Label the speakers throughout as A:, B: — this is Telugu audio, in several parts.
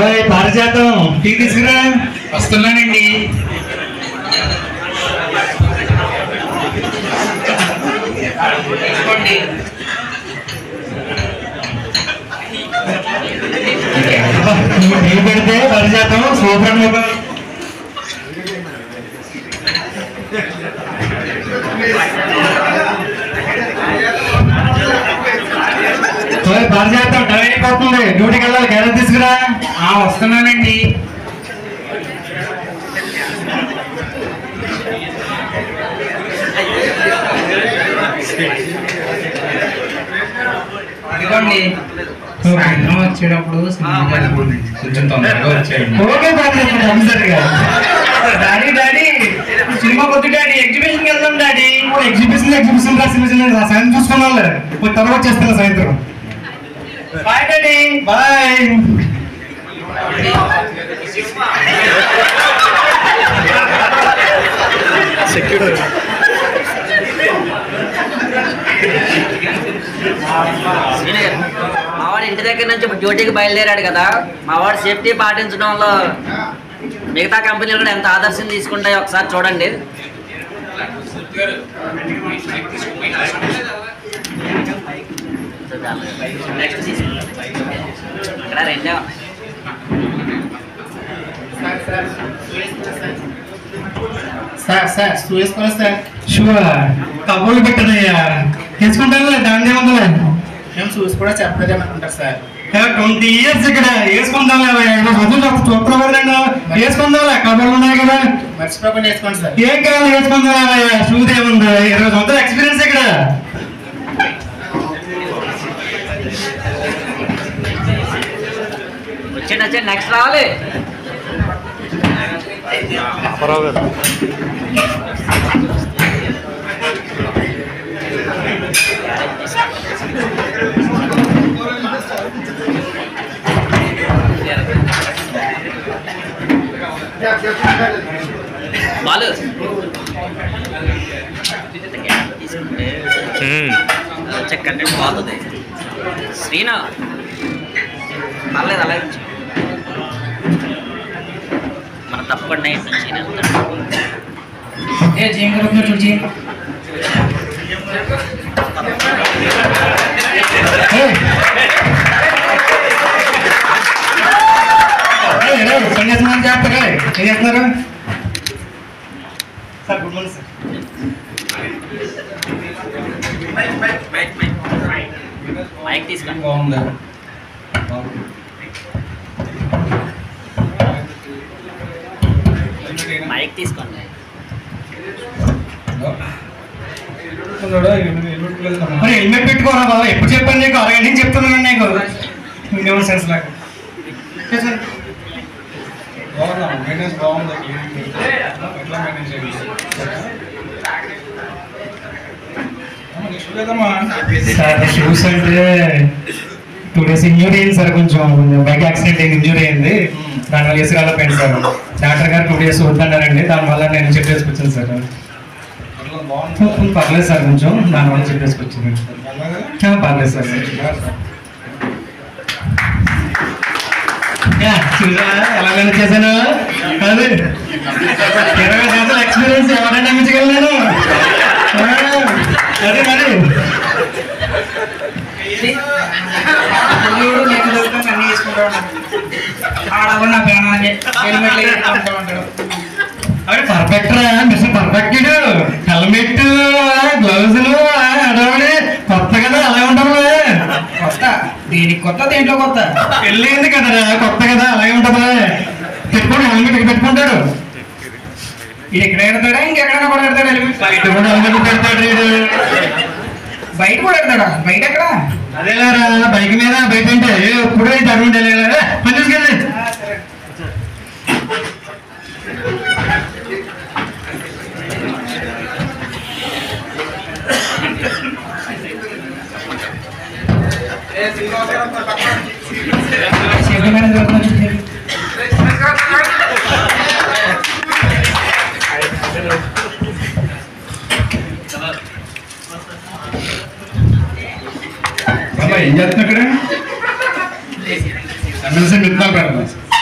A: ఓయ్ పారిజాతం టీ తీసుకురా
B: వస్తున్నానండి తీసుకోండి.
A: అబ్బా, నువ్వు టీ పెడితే పారిజాతం సూపర్ మొబైల్ ఓయ్ పారిజాతం టైం అయిపోతుంది డ్యూటీకి వెళ్ళాలి క్యారెట్ తీసుకురా
B: ఆ వస్తున్నానండి ఇదిగోండి సాయంత్రం వచ్చేటప్పుడు సినిమాకి వెళ్ళకండి. కొంచెం తొందరగా వచ్చేయండి
A: ఓకే పారిజాతం కంపల్సరీగా
B: డాడీ డాడీ సినిమా కొద్ది డాడీ ఎగ్జిబిషన్కి వెళ్దాం డాడీ
A: ఎగ్జిబిషన్ ఎగ్జిబిషన్ ఎగ్జిబిషన్ సాయంత్రం చూసుకున్నాం పోయి తర్వాత వచ్చేస్తాను సాయంత్రం
B: బాయ్ డాడీ
A: బాయ్
C: శ్రీనగర్ మావాడు ఇంటి దగ్గర నుంచి ఇప్పుడు డ్యూటీకి బయలుదేరాడు కదా మావాడు సేఫ్టీ పాటించడంలో మిగతా కంపెనీలు కూడా ఎంత ఆదర్శం తీసుకుంటాయో ఒకసారి చూడండి నెక్స్ట్ తీసుకుంటాం ఇక్కడ రెండే
B: సార్ సార్ చూసుకోవాలి సార్
A: షూర్ కబోర్డు పెట్టదయ్యా తీసుకుంటాను దాని ఉందా
B: మేము చూసి కూడా చెప్పలేదని అనుకుంటారు సార్
A: ట్వంటీ ఇయర్స్ ఇక్కడ వేసుకుందాం చూస్తున్నాం వేసుకుందాం కబోర్డు ఉన్నాయి కదా
B: మర్చిపోకుండా వేసుకోండి సార్
A: ఏం కావాలి వేసుకుందాం షూస్ ఏముంది ఇరవై సంవత్సరాల ఎక్స్పీరియన్స్ ఇక్కడ
C: వచ్చేటి వచ్చేటి నెక్స్ట్ రావాలి బాలు తీసుకుంటే వచ్చే కంటెంట్ బాగుంది శ్రీనా పర్లేదు అలాగే ఉంచు. మనం తప్పకుండా ఇటు నుంచి ఈయన వెళ్తాడు.
B: ఏ జీఎం గారు వస్తున్నారు చూడు జీఎం
A: ఏయ్. ఏయ్, ఏయ్, సన్యాసం చేస్తారు ఏం చేస్తున్నారు sir good morning sir
C: mike తీసుకోండి
B: బాగుందా
C: మైక్ తీసుకోండి
A: మరి హెల్మెట్ పెట్టుకోరా బాబా ఎప్పుడు చెప్పాను నీకు అరగంట నుంచి చెప్తున్నాను నీకు ఇంకేమో సెన్స్ లాగా సార్ షూస్ అంటే టూ డేస్ ఇంజూరీ అయింది సార్ కొంచెం కొంచెం బైక్ యాక్సిడెంట్ అయింది ఇంజూరీ అయింది దానివల్ల వేసుకురాలో పోయింది సార్ డాక్టర్ గారు టూ డేస్ వద్దన్నారండి దానివల్ల నేను చెప్పేసుకొచ్చాను సార్ పర్లేదు సార్ కొంచెం దానివల్ల చెప్పేసుకొచ్చాను ఆ, పర్లేదు సార్ యా, చూసావా ఎలా మేనేజ్ చేశాను అది ఇరవై సంవత్సరాల ఎక్స్పీరియన్స్ ఎవరైనా నమ్మించగలను అదే మరి
B: చూడు నేను చదువుతాను అన్ని చేసుకుంటా ఉన్నాను ఆడవాళ్ళు నా ప్రాణాన్ని హెల్మెట్లు వేసుకుంటా ఉంటాడు
A: అవి పర్ఫెక్ట్ రా మిషన్ పర్ఫెక్ట్ హెల్మెట్ గ్లౌజులు అడవడి కొత్త కదా అలా ఉంటారు
B: కొత్త దీనికి కొత్త దేంట్లో కొత్త
A: పెళ్ళైంది కదరా కొత్త కదా అలాగే ఉంటదా పెట్టుకోండి హెల్మెట్ ఇక్కడ పెట్టుకుంటాడు
B: ఇది ఎక్కడ ఎడతాడా ఇంకెక్కడైనా కూడా ఎడతాడా హెల్మెట్
A: బయట కూడా హెల్మెట్ పెడతాడు వీడు.
B: బయట కూడా ఎడతాడా బయట ఎక్కడ
A: అదేలారా బైక్ మీద బయట అంటే ఎప్పుడు అటువంటి పని తీసుకెళ్ళి
B: సేఫ్టీ మేనేజర్ వెళ్తున్నా చూడు.
A: బాబా ఏం చేస్తున్నా ఇక్కడ ఎమ్మెల్సీ మిత్రాలు పెడతాం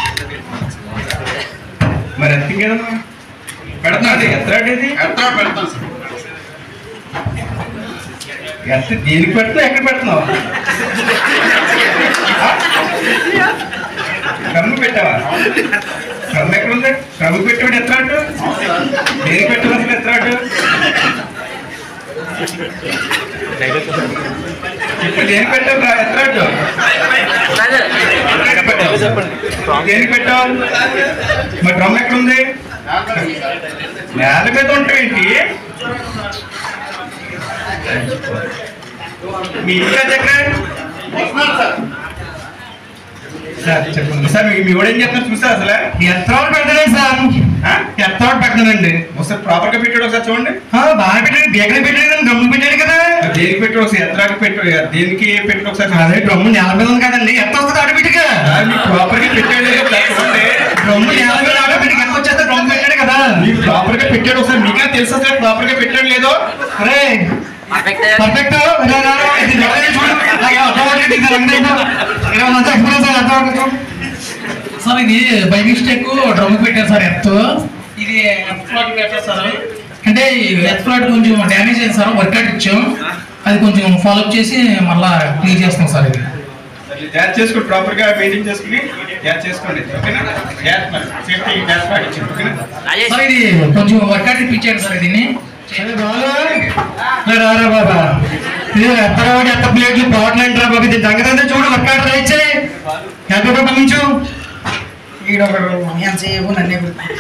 B: పెడతాది ఎత్తాడు ఇది
D: ఎత్తా పెడతాను సార్
B: ఎత్త దేనికి పెడతావు ఎక్కడ పెడుతున్నావు కమ్ము పెట్టావా కమ్ము ఎక్కడ ఉంది కమ్ము పెట్టాడు ఎత్తాడు దేనికి పెట్టావు అసలు ఎత్తాడు ఇప్పుడు దేనికి పెట్టావు ఎత్తాడు దేనికి పెట్టావు మరి డ్రమ్ ఎక్కడ ఉంది నేల మీద ఉంటావేంటి మీ ఇంట్లో దగ్గర
D: వస్తున్నాను సార్
B: సార్ చెప్పండి సార్ మీ- మీ వాడు ఏం చేస్తున్నారు చూసా అసలు
A: ఎత్తవాడు పెడతాడే సార్
B: ఆ?
A: ఎత్తవాడు పెట్టానండి
B: ఒకసారి ప్రాపర్ గా పెట్టాడు ఒకసారి చూడండి
A: బాగా పెట్టాడు బేకరీ పెట్టాడు గమ్ము పెట్టాడు కదా
B: దేనికి పెట్టాడు ఒకసారి ఎత్తరాకి పెట్టు దేనికి పెట్టాడు ఒకసారి
A: అదే డ్రమ్ము నేల మీద ఉంది కదండి ఎత్త వస్తుంది ఆటోమేటిక్గా
B: సార్, మీకు ప్రాపర్ గా పెట్టాడు లేదో ఒకసారి చూడండి
A: డ్రమ్ము నేల మీద ఆటోమేటిక్ ఎంత వచ్చేస్తే డ్రమ్ పెట్టాడు కదా
B: మీకు ప్రాపర్ గా పెట్టాడు ఒకసారి మీకే తెలుసా సార్ ప్రాపర్ గా పెట్టాడు లేదో
A: అరే
C: పర్ఫెక్ట్
A: పర్ఫెక్ట్ ఇది ఎవరైనా చూడు అలాగే ఆటోమేటిక్ ఇది రంగు ఏంటో. ఇరవై మంది ఎక్స్పీరియన్స్ అర్థం అవ్వదు.
E: సార్ ఇది బై మిస్టేక్ డ్రమ్ పెట్టారు సార్ ఎత్తు ఇది ఎత్ ఫ్లాట్ పెట్టారు సార్ అంటే ఎత్ ఫ్లాట్ కొంచెం డ్యామేజ్ అయింది సార్ వర్కౌట్ ఇచ్చాం అది కొంచెం ఫాలోఅప్ చేసి మళ్ళా క్లియర్ చేస్తాం సార్ ఇది
B: జాగ్రత్త చేసుకోండి ప్రాపర్ గా మెయింటైన్ చేసుకుని జాగ్రత్త చేసుకోండి ఓకేనా జాగ్రత్త మరి సేఫ్టీ జాగ్రత్త పాటించండి ఓకేనా
C: రాజేష్
E: సార్ ఇది కొంచెం వర్కౌట్ ఇప్పించాడు సార్ దీన్ని
A: అరే బాలు. అరే రారా బాబా ఇది ఎత్తరావాడి ఎత్త ప్లేట్లు పోవట్లే అంటారా బాబు ఇది సంగతి అంతా చూడు వర్కౌట్ రాయిచ్చే ఎంత పంపించు
F: ఈడొకడు ఎంతసేపు నన్ను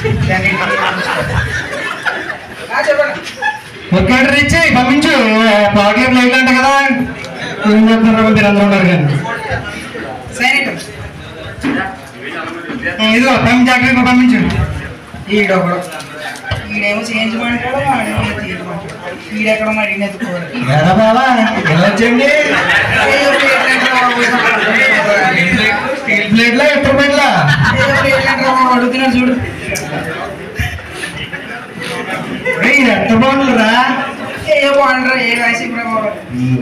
A: వర్కౌట్ ఇచ్చి పంపించు పోవట్లేదు లైట్ అంట కదా ఏం చేస్తున్నారు బాబు మీరు అందరూ ఉన్నారు కానీ
F: సైనికుడు
A: ఇదిగో పంపించి జాగ్రత్తగా పంపించు
F: ఈడొకడు ఈడేమో చేయించమంటాడు వాడేమో తీయమంటాడు ఈడెక్కడ మరి ఈయన ఎత్తుకోవాలి
A: ఎరా బాబా వెళ్ళొచ్చండి
F: ఏయో ప్లేట్లంటే బాబు.
A: స్టీల్ ప్లేట్లా ఎత్తు ప్లేట్లా
F: ఏయో ప్లేట్లంటే బాబు అడుగుతున్నాడు చూడు
A: రేయ్, ఇది ఎంత బాగుందిరా
F: ఏయో బాగుంటారా ఏ రాసి ఇప్పుడు బాబు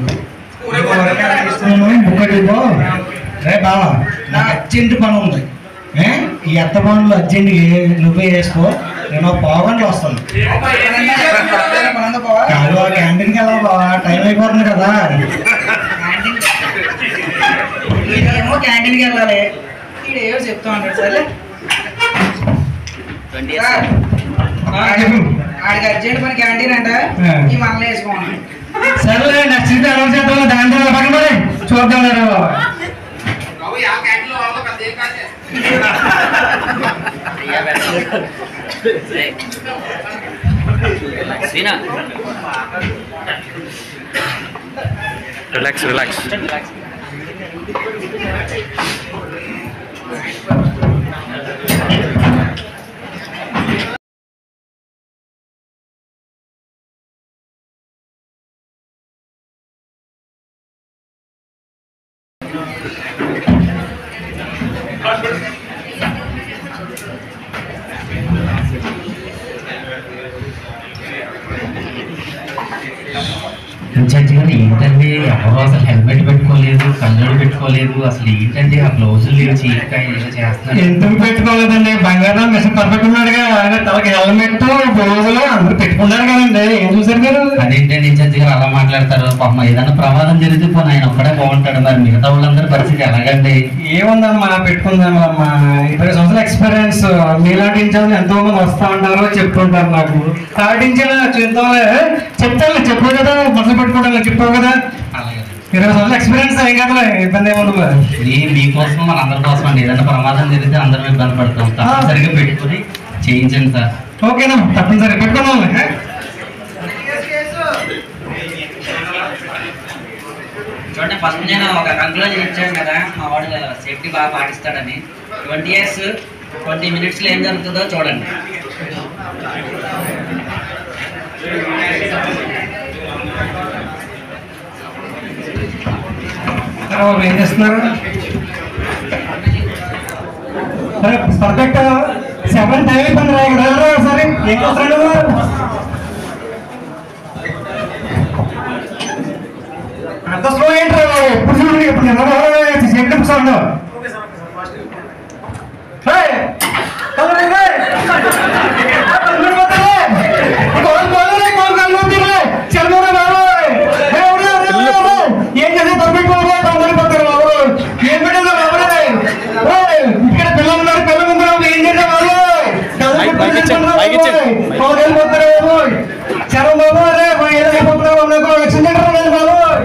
A: ఒకటి రే బావా నాకు అర్జెంట్ పని ఉంది ఏ? ఈ అత్త పనులు అర్జెంట్ నువ్వే వేసుకో నేను పావుగంటలు వస్తాను
F: మనంతా పోవా
A: కాదు ఆ క్యాంటీన్కి వెళ్ళా బావా టైం అయిపోతుంది కదా
F: క్యాంటీన్ ఈడేమో క్యాంటీన్కి వెళ్ళాలి ఈడేవో చెప్తా ఉంటాడు సరే
C: ట్వంటీ
F: సార్,
C: ఇయర్స్
A: చెప్పు.
F: ఆడికి అర్జెంట్ పని క్యాంటీన్ అంట
A: ఆ.
F: ఈ మనలో వేసుకోమన్నాడు
A: సరేలే నెక్స్ట్ సీట్ అనౌన్స్ చేద్దాం దాంట్లో పక్కన పడి చూద్దాం రా బాబా
C: శ్రీనా
G: రిలాక్స్ రిలాక్స్
H: ఇన్ఛార్జ్ గారు ఏంటండి ఎవరు అసలు హెల్మెట్ పెట్టుకోలేదు కళ్ళజోడు పెట్టుకోలేదు అసలు ఏంటండి ఆ బ్లౌజులు లేవు చీకాయ ఏదో చేస్తున్నారు
A: ఎందుకు పెట్టుకోలేదండి బంగారం మిషన్ పర్ఫెక్ట్ ఉన్నాడుగా ఆయన తలకి హెల్మెట్ బ్లౌజులు అందరూ పెట్టుకున్నారు కదండి ఏం చూసారు మీరు
H: అదేంటండి ఇన్ఛార్జ్ గారు అలా మాట్లాడతారు పాపం ఏదైనా ప్రమాదం జరిగితే పోనీ ఆయన ఒక్కడే బాగుంటాడు మరి మిగతా వాళ్ళందరి పరిస్థితి ఎలాగండి
A: ఏముందమ్మా పెట్టుకుందామమ్మా ఇరవై సంవత్సరాల ఎక్స్పీరియన్స్ మీలాంటి ఇన్ఛార్జ్ ఎంతో మంది వస్తా ఉంటారు చెప్తుంటారు నాకు స్టార్టింగ్ చెప్తాలే చెప్తాను చెప్పు కదా మనసు పెట్టుకోవడం చెప్పావు కదా
H: అలాగే
A: ఇరవై సంవత్సరాల ఎక్స్పీరియన్స్ ఏం కదా ఇబ్బంది ఏముంది మరి
H: మీ మీకోసం మన అందరి కోసం అండి ఏదైనా ప్రమాదం జరిగితే అందరం ఇబ్బంది పడతాం తప్పనిసరిగా పెట్టుకుని చేయించండి సార్
A: ఓకేనా తప్పనిసరి పెట్టుకున్నాం
C: చూడండి ఫస్ట్ నేను ఒక కంక్లూజన్ ఇచ్చాను కదా మా వాడు సేఫ్టీ బాగా పాటిస్తాడని ట్వంటీ ఇయర్స్ ట్వంటీ మినిట్స్లో ఏం జరుగుతుందో చూడండి
A: బాబు, ఏం చేస్తున్నారు సరే పర్ఫెక్ట్ సెవెన్ టైం అయిపోయింది రా ఇక్కడ రా ఒకసారి ఏం చేస్తున్నాడు నువ్వు? అంత స్లో ఏంట్రా బాబు? ఎప్పుడు చూడు ఎప్పుడు నిద్ర safety sound Hey! Come on, hey! Pawan వెళ్ళిపోతారు బాబోయ్ చరణ్ బాబు అరే మా ఏదో అయిపోతున్నావు నాకు యాక్సిడెంట్ ఉన్నది బాబోయ్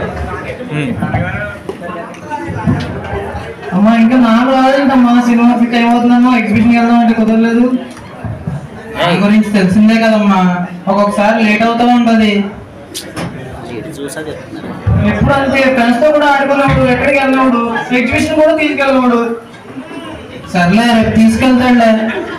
A: అమ్మా ఇంకా నాలుగు రాదంటమ్మా సినిమా ఫిట్ అయిపోతున్నాను ఎగ్జిబిషన్ వెళ్దాం అంటే కుదరలేదు దాని గురించి తెలిసిందే కదమ్మా ఒక్కొక్కసారి లేట్ అవుతూ ఉంటది
C: చూసా చెప్తున్నారు
A: ఎప్పుడు అంతే ఫ్రెండ్స్ తో కూడా ఆడుకున్నాడు ఎక్కడికి వెళ్ళినాడు ఎగ్జిబిషన్ కూడా తీసుకెళ్ళినాడు సర్లే రేపు తీసుకెళ్తాడులే